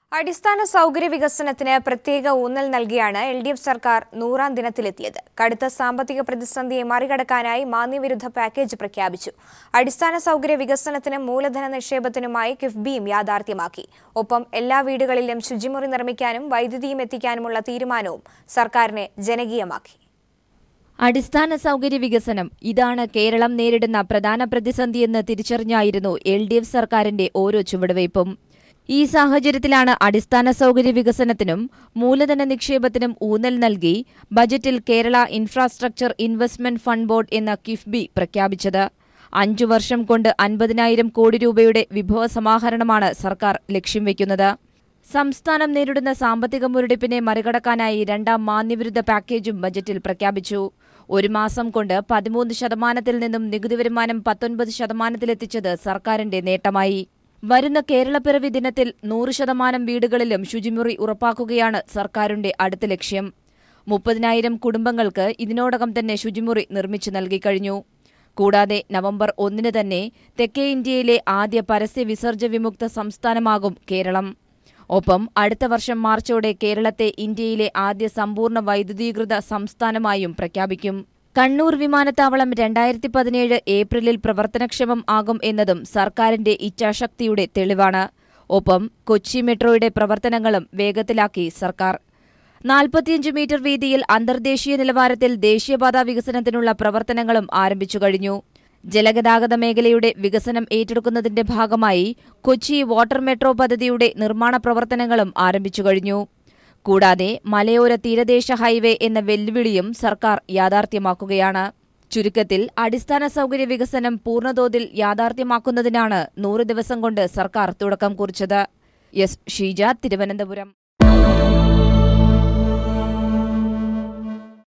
അടിസ്ഥാന സൗകര്യ വികസനത്തിന് പ്രത്യേക ഊന്നൽ നൽകിയാണ് എൽ ഡി എഫ് സർക്കാർ നൂറാം ദിനത്തിലെത്തിയത് കടുത്ത സാമ്പത്തിക പ്രതിസന്ധിയെ മറികടക്കാനായി മാന്യവിരുദ്ധ പാക്കേജ് പ്രഖ്യാപിച്ചു അടിസ്ഥാന സൗകര്യ വികസനത്തിനും മൂലധന നിക്ഷേപത്തിനുമായി കിഫ്ബിയും യാഥാർത്ഥ്യമാക്കി ഒപ്പം എല്ലാ വീടുകളിലും ശുചിമുറി നിർമ്മിക്കാനും വൈദ്യുതിയും എത്തിക്കാനുമുള്ള തീരുമാനവും സർക്കാരിനെ ജനകീയമാക്കി അടിസ്ഥാന സൗകര്യ വികസനം ഇതാണ് കേരളം നേരിടുന്ന പ്രധാന പ്രതിസന്ധിയെന്ന് തിരിച്ചറിഞ്ഞായിരുന്നു എൽ ഡി എഫ് സർക്കാരിന്റെ ഓരോ ചുവടുവയ്പും ഈ സാഹചര്യത്തിലാണ് അടിസ്ഥാന സൗകര്യ വികസനത്തിനും മൂലധന നിക്ഷേപത്തിനും ഊന്നൽ നൽകി ബജറ്റിൽ Kerala infrastructure investment fund board എന്ന കിഫ്ബി പ്രഖ്യാപിച്ചത് അഞ്ചു വർഷം കൊണ്ട് അൻപതിനായിരം കോടി രൂപയുടെ വിഭവ സമാഹരണമാണ് സർക്കാർ ലക്ഷ്യം വയ്ക്കുന്നത് സംസ്ഥാനം നേരിടുന്ന സാമ്പത്തിക മുരടിപ്പിനെ മറികടക്കാനായി രണ്ടാം മാന്യവിരുദ്ധ പാക്കേജും ബജറ്റിൽ പ്രഖ്യാപിച്ചു ഒരു മാസം കൊണ്ട് പതിമൂന്ന് ശതമാനത്തിൽ നിന്നും നികുതി വരുമാനം പത്തൊൻപത് ശതമാനത്തിലെത്തിച്ചത് സർക്കാരിന്റെ നേട്ടമായി വരുന്ന കേരളപ്പിറവി ദിനത്തിൽ നൂറ് ശതമാനം വീടുകളിലും ശുചിമുറി ഉറപ്പാക്കുകയാണ് സർക്കാരിന്റെ അടുത്ത ലക്ഷ്യം മുപ്പതിനായിരം കുടുംബങ്ങൾക്ക് ഇതിനോടകം തന്നെ ശുചിമുറി നിർമ്മിച്ചു നൽകിക്കഴിഞ്ഞു കൂടാതെ നവംബർ ഒന്നിന് തന്നെ തെക്കേ ഇന്ത്യയിലെ ആദ്യ പരസ്യ വിസർജ്യ വിമുക്ത സംസ്ഥാനമാകും കേരളം ഒപ്പം അടുത്ത വർഷം മാർച്ചോടെ കേരളത്തെ ഇന്ത്യയിലെ ആദ്യ സമ്പൂർണ്ണ വൈദ്യുതീകൃത സംസ്ഥാനമായും പ്രഖ്യാപിക്കും കണ്ണൂർ വിമാനത്താവളം രണ്ടായിരത്തി പതിനേഴ് ഏപ്രിലിൽ പ്രവർത്തനക്ഷമം ആകും എന്നതും സർക്കാരിന്റെ ഇച്ഛാശക്തിയുടെ തെളിവാണ് ഒപ്പം കൊച്ചി മെട്രോയുടെ പ്രവർത്തനങ്ങളും വേഗത്തിലാക്കി സർക്കാർ നാൽപ്പത്തിയഞ്ച് മീറ്റർ വീതിയിൽ അന്തർദേശീയ നിലവാരത്തിൽ ദേശീയപാതാ വികസനത്തിനുള്ള പ്രവർത്തനങ്ങളും ആരംഭിച്ചു കഴിഞ്ഞു ജലഗതാഗത മേഖലയുടെ വികസനം ഏറ്റെടുക്കുന്നതിന്റെ ഭാഗമായി കൊച്ചി വാട്ടർ മെട്രോ പദ്ധതിയുടെ നിർമ്മാണ പ്രവർത്തനങ്ങളും ആരംഭിച്ചു കഴിഞ്ഞു കൂടാതെ മലയോര തീരദേശ ഹൈവേ എന്ന വെല്ലുവിളിയും സർക്കാർ യാഥാർത്ഥ്യമാക്കുകയാണ് ചുരുക്കത്തിൽ അടിസ്ഥാന സൗകര്യ വികസനം പൂർണ്ണതോതിൽ യാഥാർത്ഥ്യമാക്കുന്നതിനാണ് നൂറ് ദിവസം കൊണ്ട് സർക്കാർ തുടക്കം കുറിച്ചത് എസ് ഷീജ തിരുവനന്തപുരം